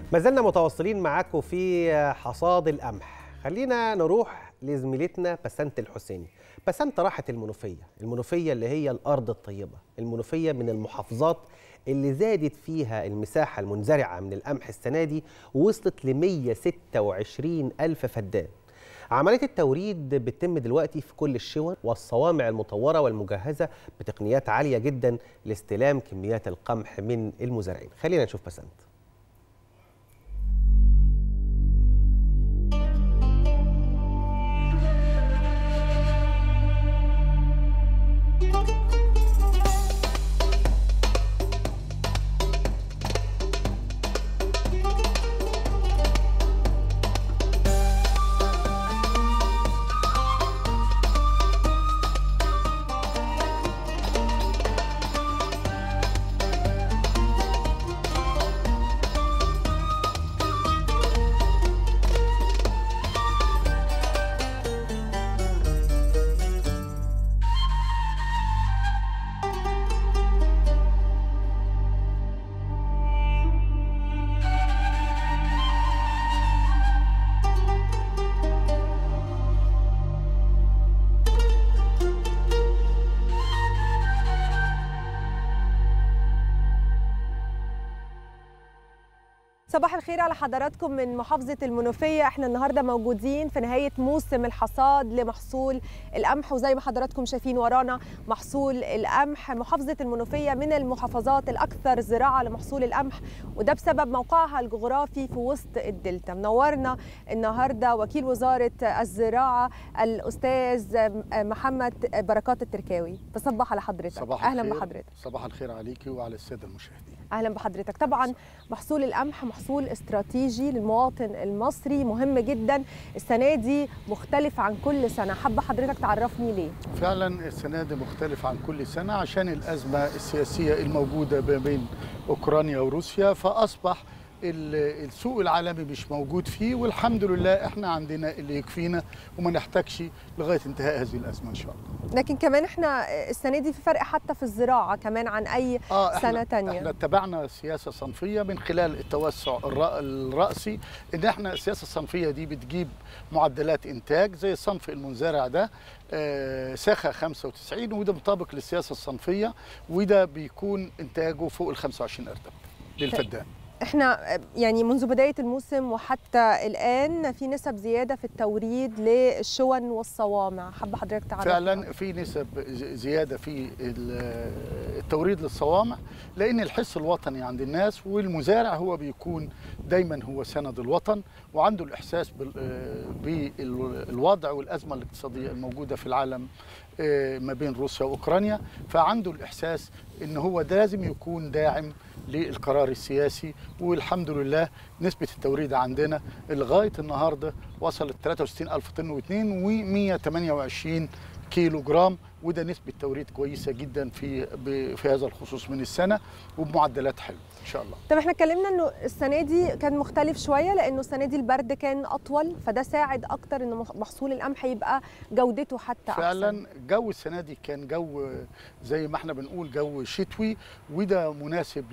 ما زلنا متواصلين معاكم في حصاد القمح خلينا نروح لزميلتنا بسنت الحسيني بسنت راحت المنوفية المنوفية اللي هي الأرض الطيبة المنوفية من المحافظات اللي زادت فيها المساحة المنزرعة من القمح السنة دي ووصلت ل 126 ألف فدان عملية التوريد بتتم دلوقتي في كل الشون والصوامع المطورة والمجهزة بتقنيات عالية جدا لاستلام كميات القمح من المزارعين خلينا نشوف بسنت صباح الخير على حضراتكم من محافظة المنوفية احنا النهاردة موجودين في نهاية موسم الحصاد لمحصول القمح وزي ما حضراتكم شايفين ورانا محصول القمح محافظة المنوفية من المحافظات الأكثر زراعة لمحصول القمح وده بسبب موقعها الجغرافي في وسط الدلتا منورنا النهاردة وكيل وزارة الزراعة الأستاذ محمد بركات التركاوي بصبح على حضرتك صباح أهلا الخير. بحضرتك صباح الخير عليكي وعلى الساده المشاهدين اهلا بحضرتك طبعا محصول القمح محصول استراتيجي للمواطن المصري مهم جدا السنه دي مختلف عن كل سنه حابه حضرتك تعرفني ليه فعلا السنه دي مختلف عن كل سنه عشان الازمه السياسيه الموجوده ما بين اوكرانيا وروسيا فاصبح ال- السوق العالمي مش موجود فيه والحمد لله احنا عندنا اللي يكفينا وما نحتاجش لغايه انتهاء هذه الازمه ان شاء الله لكن كمان احنا السنه دي في فرق حتى في الزراعه كمان عن اي اه سنه احنا تانية احنا اتبعنا سياسه صنفيه من خلال التوسع الر- الراسي ان احنا السياسه الصنفيه دي بتجيب معدلات انتاج زي الصنف المنزرع ده آه، ساخه 95 وده مطابق للسياسه الصنفيه وده بيكون انتاجه فوق ال 25 ارتب للفدان احنا يعني منذ بدايه الموسم وحتى الان في نسب زياده في التوريد للشون والصوامع حابه حضرتك تعرفنا فعلا في نسب ز- زياده في ال- التوريد للصوامع لان الحس الوطني عند الناس والمزارع هو بيكون دايما هو سند الوطن وعنده الاحساس بال- بالوضع والازمه الاقتصاديه الموجوده في العالم آه، ما بين روسيا واوكرانيا فعنده الاحساس ان هو ده لازم يكون داعم للقرار السياسي والحمد لله نسبة التوريد عندنا لغاية النهاردة وصلت 63 ألف طن واثنين و128 كيلو جرام وده نسبة توريد كويسة جدا في ب- في هذا الخصوص من السنة وبمعدلات حلوة إن شاء الله طب احنا اتكلمنا انه السنه دي كان مختلف شويه لانه السنه دي البرد كان اطول فده ساعد اكتر ان مح- محصول القمح يبقى جودته حتى احسن فعلا جو السنه دي كان جو زي ما احنا بنقول جو شتوي وده مناسب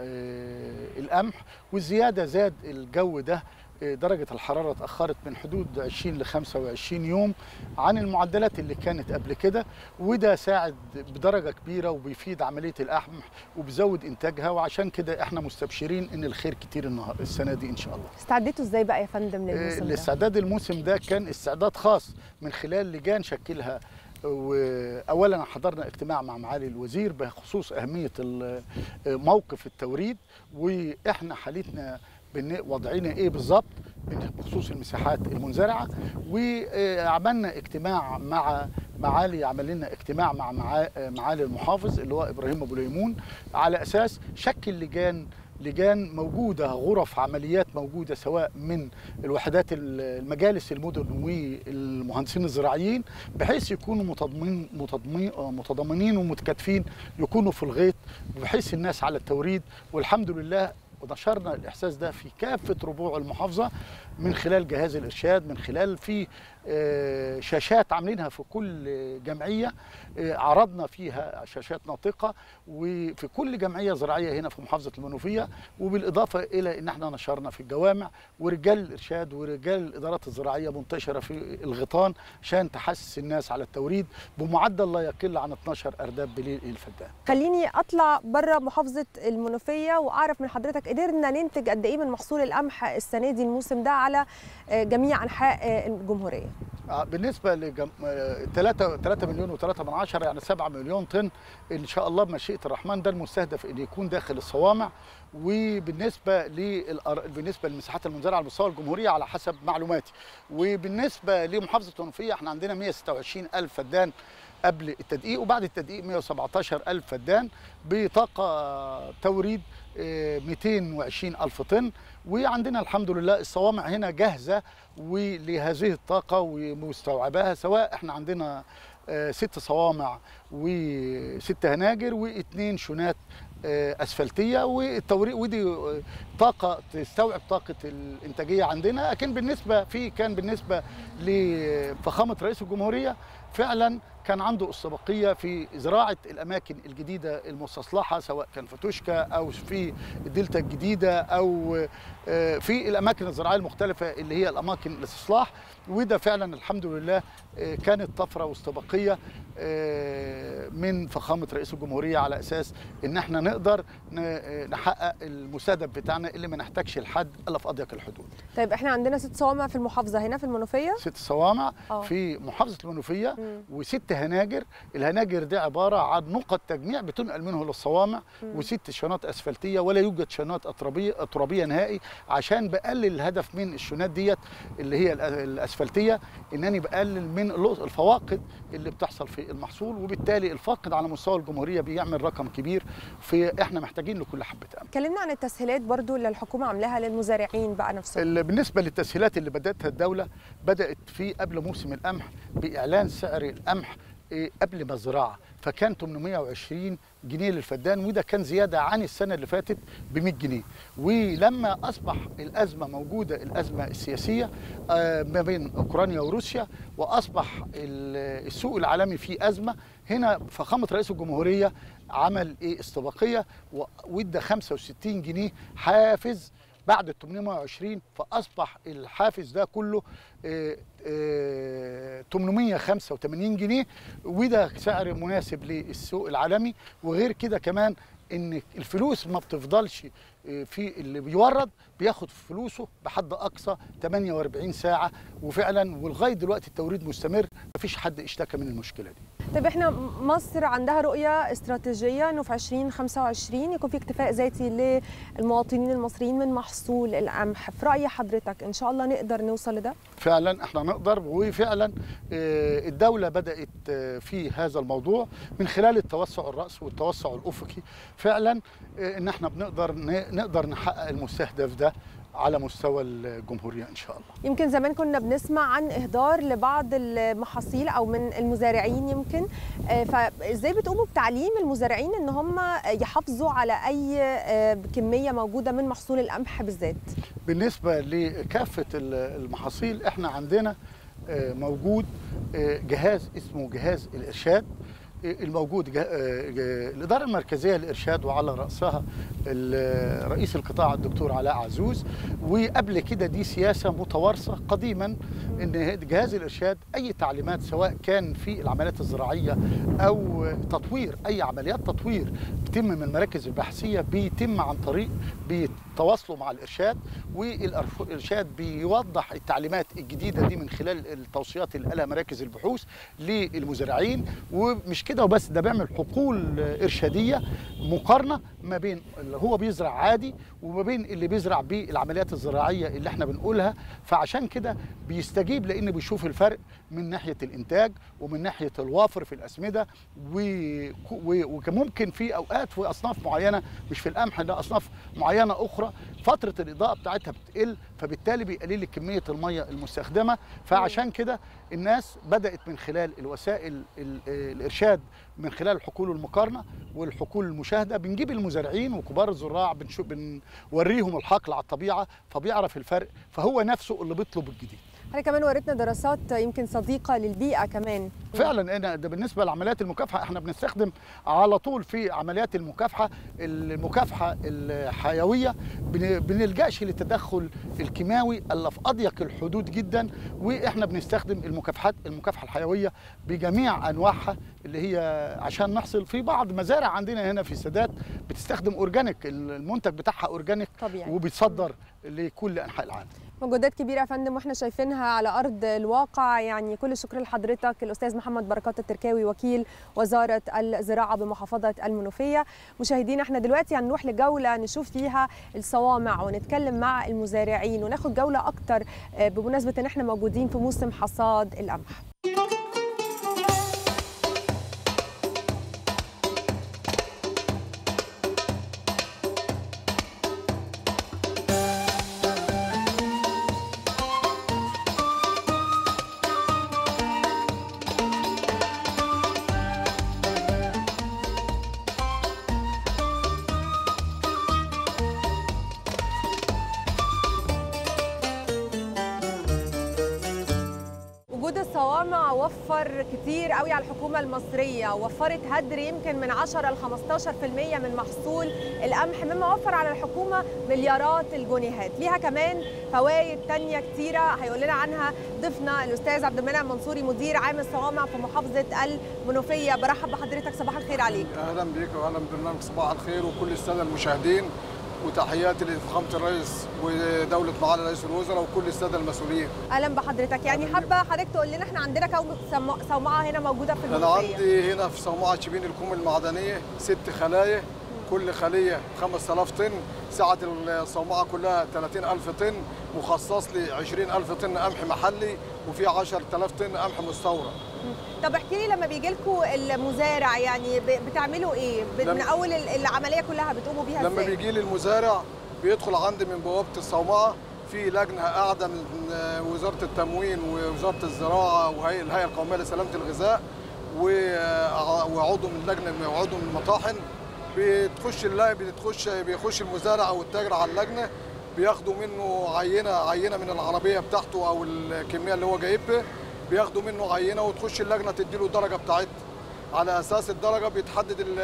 للقمح والزياده زاد الجو ده آه، درجة الحرارة اتأخرت من حدود 20 ل 25 يوم عن المعدلات اللي كانت قبل كده وده ساعد بدرجة كبيرة وبيفيد عملية القمح وبيزود إنتاجها وعشان كده احنا مستبشرين إن الخير كتير النهار السنة دي إن شاء الله. استعديتوا ازاي بقى يا فندم للموسم ده الاستعداد الموسم ده كان استعداد خاص من خلال لجان شكلها واولا حضرنا اجتماع مع معالي الوزير بخصوص اهميه ال- موقف التوريد واحنا حالتنا بن- وضعنا ايه بالظبط بخصوص المساحات المنزرعه وعملنا اجتماع مع معالي عمل لنا اجتماع مع معا- معالي المحافظ اللي هو ابراهيم ابو ليمون على اساس شكل لجان لجان موجوده غرف عمليات موجوده سواء من الوحدات المجالس المدن والمهندسين الزراعيين بحيث يكونوا متضمن متضمن متضامنين ومتكاتفين يكونوا في الغيط بحيث الناس على التوريد والحمد لله ونشرنا الاحساس ده في كافه ربوع المحافظه من خلال جهاز الارشاد من خلال في آه، شاشات عاملينها في كل جمعيه آه، عرضنا فيها شاشات ناطقه وفي كل جمعيه زراعيه هنا في محافظه المنوفيه وبالاضافه الى ان احنا نشرنا في الجوامع ورجال الارشاد ورجال الادارات الزراعيه منتشره في الغيطان عشان تحسس الناس على التوريد بمعدل لا يقل عن 12 ارداب بليل الفدان خليني اطلع بره محافظه المنوفيه واعرف من حضرتك قدرنا ننتج قد ايه من محصول القمح السنه دي الموسم ده على آه، جميع انحاء آه، الجمهوريه آه، بالنسبه ل 3 3 مليون و3 من عشرة يعني 7 مليون طن ان شاء الله بمشيئه الرحمن ده المستهدف ان يكون داخل الصوامع وبالنسبه للأر... بالنسبه للمساحات المنزرعه على مستوى الجمهوريه على حسب معلوماتي وبالنسبه لمحافظه المنوفيه احنا عندنا 126 الف فدان قبل التدقيق وبعد التدقيق 117 الف فدان بطاقه توريد آه، 220 الف طن وعندنا الحمد لله الصوامع هنا جاهزه ولهذه الطاقه ومستوعباها سواء احنا عندنا آه، ست صوامع وست هناجر واثنين شونات آه، اسفلتيه والتوريق ودي آه، طاقه تستوعب طاقه الانتاجيه عندنا لكن بالنسبه في كان بالنسبه لفخامه رئيس الجمهوريه فعلا كان عنده السبقيه في زراعه الاماكن الجديده المستصلحه سواء كان في توشكا او في الدلتا الجديده او آه، في الاماكن الزراعيه المختلفه اللي هي الاماكن الاستصلاح وده فعلا الحمد لله آه، كانت طفره واستباقيه آه، من فخامه رئيس الجمهوريه على اساس ان احنا نقدر ن- آه، نحقق المستهدف بتاعنا اللي ما نحتاجش لحد الا في اضيق الحدود. طيب احنا عندنا ست صوامع في المحافظه هنا في المنوفيه ست صوامع آه. في محافظه المنوفيه مم. وست هناجر الهناجر دي عباره عن نقط تجميع بتنقل منه للصوامع وست شنات اسفلتيه ولا يوجد شنات ترابيه ترابيه نهائي عشان بقلل الهدف من الشنات ديت اللي هي الأ- الاسفلتيه انني بقلل من اللو- الفواقد اللي بتحصل في المحصول وبالتالي الفاقد على مستوى الجمهوريه بيعمل رقم كبير فاحنا محتاجين لكل حبه امل كلمنا عن التسهيلات برضو اللي الحكومه عاملاها للمزارعين بقى نفسهم ال- بالنسبه للتسهيلات اللي بداتها الدوله بدات في قبل موسم القمح باعلان سعر القمح إيه، قبل ما الزراعه فكان 820 جنيه للفدان وده كان زياده عن السنه اللي فاتت ب 100 جنيه ولما اصبح الازمه موجوده الازمه السياسيه آه، ما بين اوكرانيا وروسيا واصبح ال- السوق العالمي فيه ازمه هنا فخامه رئيس الجمهوريه عمل ايه استباقيه و- وادى 65 جنيه حافز بعد ال 820 فاصبح الحافز ده كله آه، آه، 885 جنيه وده سعر مناسب للسوق العالمي وغير كده كمان ان الفلوس ما بتفضلش آه، في اللي بيورد بياخد فلوسه بحد اقصى 48 ساعه وفعلا ولغايه دلوقتي التوريد مستمر مفيش حد اشتكى من المشكله دي طيب احنا مصر عندها رؤيه استراتيجيه انه في 2025 يكون في اكتفاء ذاتي للمواطنين المصريين من محصول القمح في راي حضرتك ان شاء الله نقدر نوصل لده فعلا احنا نقدر وفعلا آه، الدولة بدأت آه، في هذا الموضوع من خلال التوسع الرأس والتوسع الأفقي فعلا آه، ان احنا بنقدر ن- نقدر نحقق المستهدف ده على مستوى الجمهورية إن شاء الله يمكن زمان كنا بنسمع عن اهدار لبعض المحاصيل او من المزارعين يمكن آه، فازاي بتقوموا بتعليم المزارعين ان هم يحافظوا على اي آه، كميه موجوده من محصول القمح بالذات بالنسبة لكافة ال- المحاصيل احنا عندنا آه، موجود آه، جهاز اسمه جهاز الإرشاد آه، الموجود جه- آه، جه- الإدارة المركزية للإرشاد وعلى رأسها ال- رئيس القطاع الدكتور علاء عزوز وقبل كده دي سياسة متوارثة قديما ان جهاز الارشاد اي تعليمات سواء كان في العمليات الزراعيه او تطوير اي عمليات تطوير بتتم من المراكز البحثيه بيتم عن طريق بيتواصلوا مع الارشاد والارشاد بيوضح التعليمات الجديده دي من خلال التوصيات اللي قالها مراكز البحوث للمزارعين ومش كده وبس ده بيعمل حقول ارشاديه مقارنه ما بين اللي هو بيزرع عادي وما بين اللي بيزرع بالعمليات الزراعيه اللي احنا بنقولها فعشان كده بيستجيب لان بيشوف الفرق من ناحيه الانتاج ومن ناحيه الوافر في الاسمده و- و- وممكن في اوقات في اصناف معينه مش في القمح ده اصناف معينه اخرى فتره الاضاءه بتاعتها بتاعتها بتقل فبالتالي بيقلل لك كميه الميه المستخدمه فعشان كده الناس بدات من خلال الوسائل ال- الارشاد من خلال الحقول المقارنه والحقول المشاهده بنجيب المزارعين وكبار الزراع بنشوف بنوريهم الحقل على الطبيعه فبيعرف الفرق فهو نفسه اللي بيطلب الجديد حضرتك كمان وريتنا دراسات يمكن صديقه للبيئه كمان فعلا انا ده بالنسبه لعمليات المكافحه احنا بنستخدم على طول في عمليات المكافحه المكافحه الحيويه بن- بنلجاش للتدخل الكيماوي الا في اضيق الحدود جدا واحنا بنستخدم المكافحات المكافحه الحيويه بجميع انواعها اللي هي عشان نحصل في بعض مزارع عندنا هنا في السادات بتستخدم اورجانيك المنتج بتاعها اورجانيك طبيعي وبيتصدر لكل انحاء العالم مجهودات كبيره يا فندم واحنا شايفينها على ارض الواقع يعني كل الشكر لحضرتك الاستاذ محمد بركات التركاوي وكيل وزاره الزراعه بمحافظه المنوفيه مشاهدينا احنا دلوقتي هنروح لجوله نشوف فيها الصوامع ونتكلم مع المزارعين وناخد جوله اكتر آه، بمناسبه ان احنا موجودين في موسم حصاد القمح وجود الصوامع وفر كتير قوي على الحكومة المصرية وفرت هدر يمكن من 10 ل 15% من محصول القمح مما وفر على الحكومة مليارات الجنيهات ليها كمان فوائد تانية كتيرة هيقول لنا عنها ضيفنا الأستاذ عبد المنعم منصوري مدير عام الصوامع في محافظة المنوفية برحب بحضرتك صباح الخير عليك اهلا بيك واهلا ببرنامج صباح الخير وكل الساده المشاهدين وتحياتي لفخامه الرئيس ودوله معالي رئيس الوزراء وكل الساده المسؤولين أهلا بحضرتك يعني أهلاً حابة حضرتك تقول لنا احنا عندنا كم صم- صومعة هنا موجودة في انا المنوفية عندي هنا في صومعه شبين الكوم المعدنيه ست خلايا كل خليه 5000 طن سعه الصومعه كلها 30000 طن مخصص لي 20000 طن قمح محلي وفي 10000 طن قمح مستورد طب احكي لي لما بيجي لكم المزارع يعني ب- بتعملوا ايه؟ ب- من لما- اول ال- العمليه كلها بتقوموا بيها لما ازاي؟ بيجي لي المزارع بيدخل عندي من بوابه الصومعه في لجنه قاعده من وزاره التموين ووزاره الزراعه وهيئه الهيئه القوميه لسلامه الغذاء و- وعضو من لجنه وعضو من المطاحن بتخش اللا- بتخش بيخش المزارع او التاجر على اللجنه بياخدوا منه عينه عينه من العربيه بتاعته او الكميه اللي هو جايبها بياخدوا منه عينه وتخش اللجنه تديله الدرجه بتاعتها على اساس الدرجه بيتحدد ال-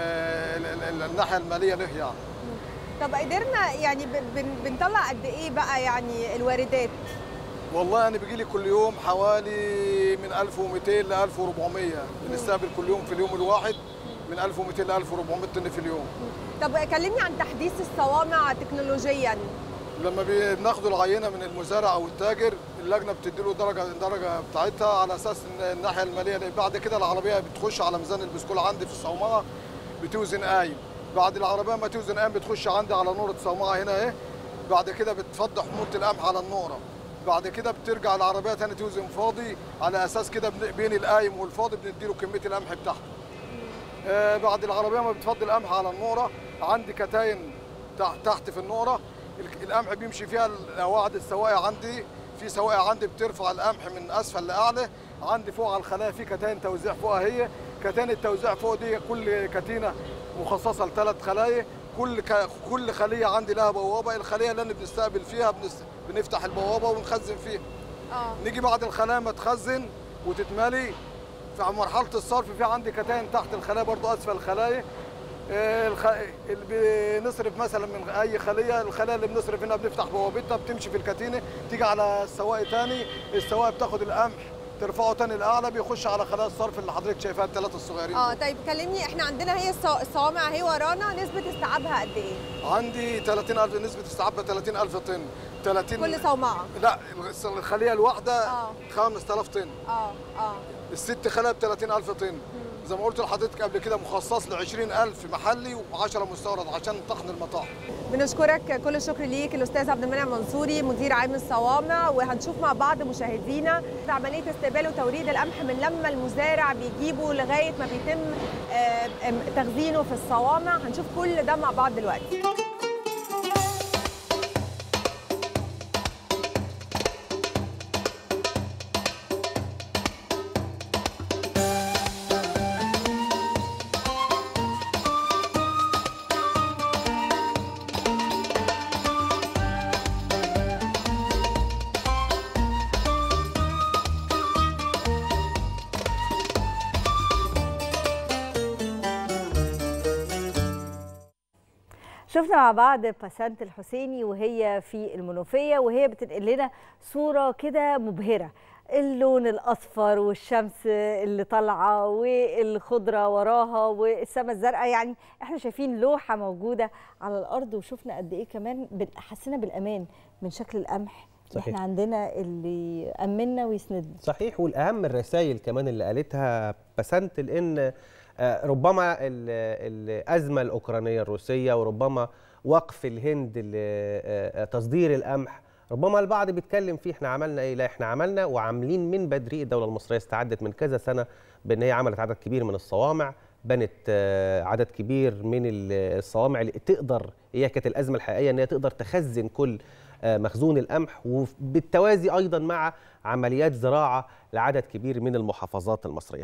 ال- ال- الناحيه الماليه له يعني طب قدرنا يعني ب- بن- بنطلع قد ايه بقى يعني الواردات؟ والله انا بيجي لي كل يوم حوالي من 1200 ل 1400 بنستقبل كل يوم في اليوم الواحد من 1200 ل 1400 طن في اليوم طب كلمني عن تحديث الصوامع تكنولوجيا لما بناخد العينه من المزارع او التاجر اللجنه بتدي له درجه الدرجه بتاعتها على اساس ان الناحيه الماليه لأن بعد كده العربيه بتخش على ميزان البسكول عندي في الصومعه بتوزن قايم بعد العربيه ما توزن قايم بتخش عندي على نوره الصومعه هنا اهي بعد كده بتفضي حموله القمح على النوره بعد كده بترجع العربيه تاني توزن فاضي على اساس كده بن- بين القايم والفاضي بنديله كميه القمح بتاعته آه، بعد العربيه ما بتفضي القمح على النوره عندي كتاين تحت تحت في النوره الك- القمح بيمشي فيها القواعد السواقع عندي في سواقع عندي بترفع القمح من اسفل لاعلى عندي فوق على الخلايا في كتاين توزيع فوقها هي كتاين التوزيع فوق دي كل كتينه مخصصه لثلاث خلايا كل ك... كل خليه عندي لها بوابه الخليه اللي أنا بنستقبل فيها بنس... بنفتح البوابه ونخزن فيها اه نيجي بعد الخلايا ما تخزن وتتملي في مرحله الصرف في عندي كتاين تحت الخلايا برضو اسفل الخلايا آه، الخ... اللي بنصرف مثلا من اي خليه الخلايا اللي بنصرف هنا بنفتح بوابتها بتمشي في الكتينه تيجي على السواق تاني السواق بتاخد القمح ترفعه تاني لاعلى بيخش على خلايا الصرف اللي حضرتك شايفاها الثلاثه الصغيرين اه دول. طيب كلمني احنا عندنا هي الصو- الصوامع اهي ورانا نسبه استيعابها قد ايه؟ عندي 30000 نسبه استيعابها 30000 طن 30 كل صومعه لا الخليه الواحده آه. 5000 طن اه اه الست خلايا ب 30000 طن زي ما قلت لحضرتك قبل كده مخصص ل 20000 محلي و10 مستورد عشان طحن المطاحن بنشكرك كل الشكر ليك الاستاذ عبد المنعم منصوري مدير عام الصوامع وهنشوف مع بعض مشاهدينا عمليه استقبال وتوريد القمح من لما المزارع بيجيبه لغايه ما بيتم آه، آم، تخزينه في الصوامع هنشوف كل ده مع بعض دلوقتي شفنا مع بعض بسنت الحسيني وهي في المنوفيه وهي بتنقل لنا صوره كده مبهره اللون الاصفر والشمس اللي طالعه والخضره وراها والسماء الزرقاء يعني احنا شايفين لوحه موجوده على الارض وشفنا قد ايه كمان بن- حسينا بالامان من شكل القمح صحيح. احنا عندنا اللي يامننا ويسندنا صحيح والاهم الرسائل كمان اللي قالتها بسنت لان آه، ربما ال- الازمه الاوكرانيه الروسيه وربما وقف الهند لتصدير القمح ربما البعض بيتكلم فيه احنا عملنا ايه لا احنا عملنا وعاملين من بدري الدوله المصريه استعدت من كذا سنه بان هي عملت عدد كبير من الصوامع بنت آه، عدد كبير من ال- الصوامع اللي تقدر هي كانت الازمه الحقيقيه ان هي تقدر تخزن كل آه، مخزون القمح وبالتوازي ايضا مع عمليات زراعه لعدد كبير من المحافظات المصريه